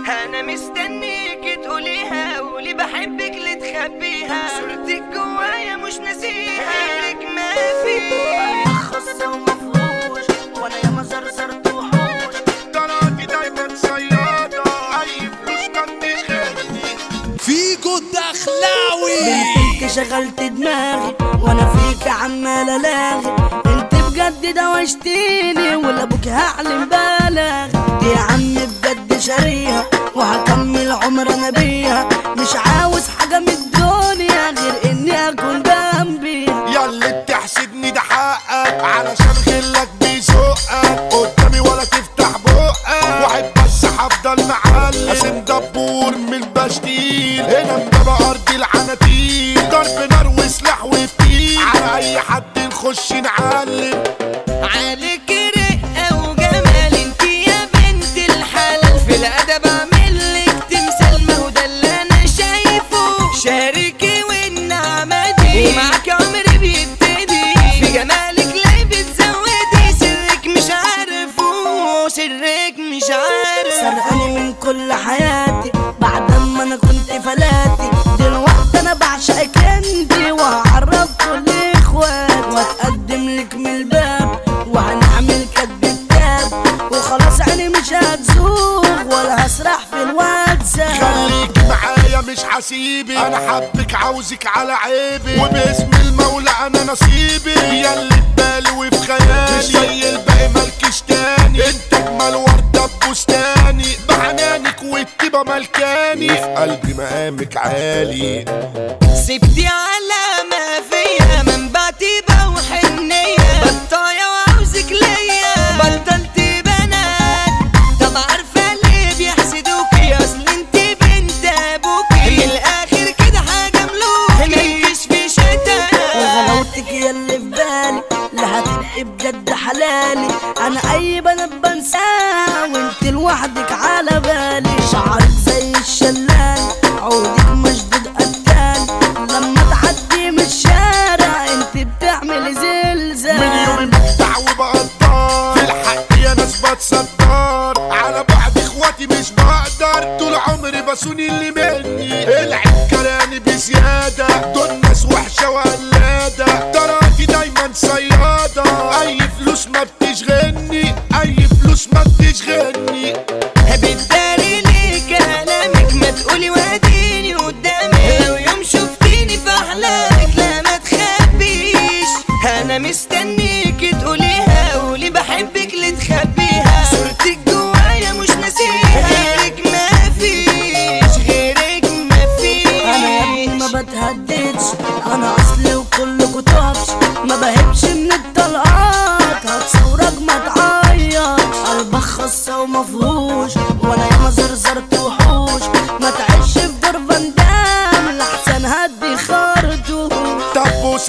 انا مستنيك تقوليها قولي بحبك لتخبيها صورتك جوايا مش ناسيها غيرك ما في خاصة ومفروش وانا ياما زرزرت وحوش طلعتي دايما صيادة أي فلوس ما بتشغلني فيجو الدخلاوي انت شغلت دماغي وانا فيك عمال الاغي انت بجد دوشتيني ولا ابوك هعلم بالغ دي يا عم بجد شاريها وهكمل عمر انا بيها مش عاوز حاجة من الدنيا غير اني اكون جنبيها ياللي بتحسدني ده حقك علشان غلك بيزقك قدامي ولا تفتح بقك واحد بس هفضل معلم قاسم دبور من البشتيل هنا مبابا ارض العناتيل ضرب نار وسلاح وفتيل على اي حد نخش نعلم عليك رقة وجمال انت يا بنت الحلال في الادب اعملك تمثال ما هو ده اللي انا شايفه شاركي والنعمة دي ومعاك عمري بيبتدي في جمالك لا بتزودي سرك مش عارفه سرك مش عارف سرقاني من كل حياتي بعد ما انا كنت فلاتي دلوقتي انا بعشقك انتي وهعرف كل اخواتي واتقدم لك من الباب وهنعمل كدب التاب وخلاص عيني مش هتزوغ ولا هسرح في الواتساب خليك معايا مش هسيبك انا حبك عاوزك على عيبي وباسم المولى انا نصيبي ياللي ببالي وفي خيالي مش زي الباقي مالكش تاني انت اجمل ورده ببستاني بحنانك والطيبه ملكاني وفي قلبي مقامك عالي سبتي علامة فيا من بعتي بوحنية بطاية وعاوزك ليا بطلت بنات طب عارفة ليه بيحسدوكي اصل انت بنت ابوكي من الاخر كده حاجة ملوكي مالكش في شتا وغلاوتك هي اللي في بالي لا هتبقي بجد حلالي انا اي بنات بنساها وانت لوحدك على بالي شعرك زي الشلال عودك مشدود قتال لما تعدي من الشارع انت بتعملي من زلزال يومي مقطع وبقدر في الحق يا ناس بتصدر على بعض اخواتي مش بقدر طول عمري بسوني اللي مني العب كلامي بزيادة دول ناس وحشة وقلادة طراتي دايما صيادة اي فلوس ما بتشغلني اي فلوس ما بتشغلني بتداري ليه كلامك ما تقولي واديني قدامك لو يوم شفتيني في احلامك لا ما تخبيش انا مستنيك تقوليها قولي بحبك لتخبيها صورتك جوايا مش ناسيها غيرك ما فيش غيرك ما انا يا ابني ما فيش بتهددش انا اصلي وكلكوا طفش ما بهبش من الطلقات هتصورك ما تعيط قلبك خاصة ومفهوش وانا ياما زرزرت وحوش ما تعيش في دور فندام لحسن هدي خرطوش طب بوس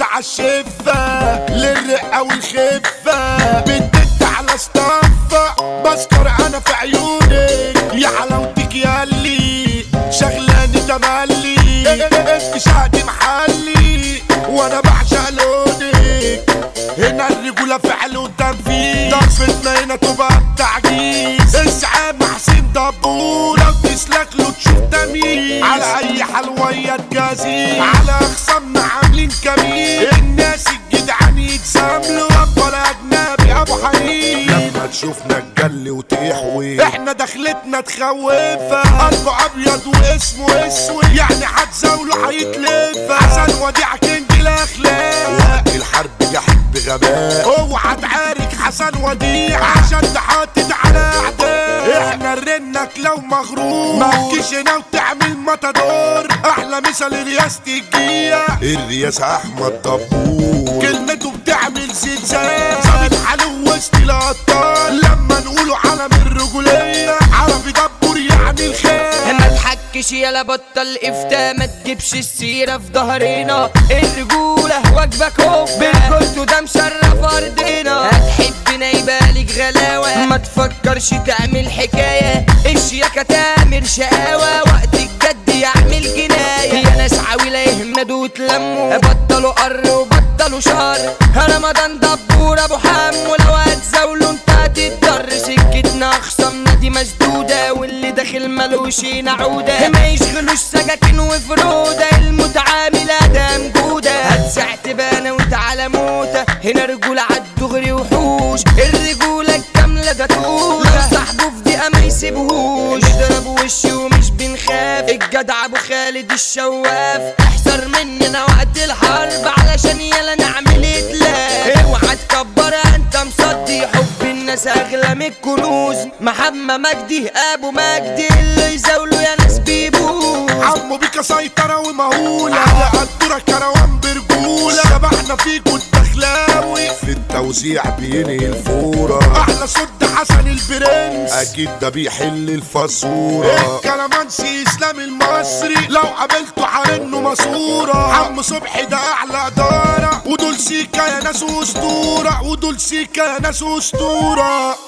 عالشفة للرقة والخفة بتدت على اصطفة بسكر انا في عيونك يا حلاوتك ياللي شغلاني تملي انت شهدي محلي وانا بعشق لونك هنا الرجولة فعل وتنفيذ ضربتنا هنا تبقى التعجيز اسعى محسن دبور لو تسلك له تشوف تمييز على اي حلوية تجازي على اخصامنا عاملين كمين الناس الجدعان يتساملوا ولا اجنبي ابو حنين لما تشوفنا تجلي وتحوي احنا دخلتنا تخوفها قلبه ابيض واسمه اسود يعني هتزاوله هيتلف حسن وديع كينج الاخلاق وقت الحرب جحد بغباء اوعى تعارك حسن وديع عشان تحطت على اعداء احنا رنك لو مغرور ما تجيش هنا وتعمل متدور احلى مثل رياسة الجية الرياسة احمد دبور كلمته بتعمل زلزال ظابط حلو وسط الابطال لما نقوله علم الرجولية عربي دبور يعني الخير ما تحكش يلا بطل افتاء ما تجيبش السيرة في ظهرنا الرجولة واجبك هوب بالكنت ده مشرف ارضنا هتحبنا يبالك غلاوة ما تفكرش تعمل حكاية الشياكة تامر شقاوة وقت الجد يعمل جناية يا ناس عاويلة يهمدوا وتلموا بطلوا قر وبطلوا شر رمضان دبور ابو حم ولو هتزاولوا انت هتتضر سكتنا خصمنا دي مسدودة واللي داخل ملوش نعودة ما يشغلوش سكاكين وفرودة المتعاملة ده مجودة هتسعت بانا وتعالى موتة هنا رجولة عالدغري وحوش الرجولة الكاملة ده توش لو صاحبه في دقيقة ما يسيبهوش نضرب وشي ومش بنخاف الجدع ابو خالد الشواف احذر مننا وقت الحرب علشان يلا نعمل اتلاف اوعى تكبرها انت مصدي حب الناس اغلى من الكنوز محمد مجدي ابو مجدي اللي يزاوله يا ناس بيبوظ عمو بيكا سيطرة ومهولة على قدرة كروان برجولة شبحنا فيكوا الدخلاوي في التوزيع بينهي الفورة أحلى صد حسن البرنس أكيد ده بيحل الفاسورة الكلامانسي إسلام المصري لو قابلته حرنه ماسورة عم صبحي ده أعلى إدارة ودول سيكا يا ناس أسطورة ودول سيكا يا ناس أسطورة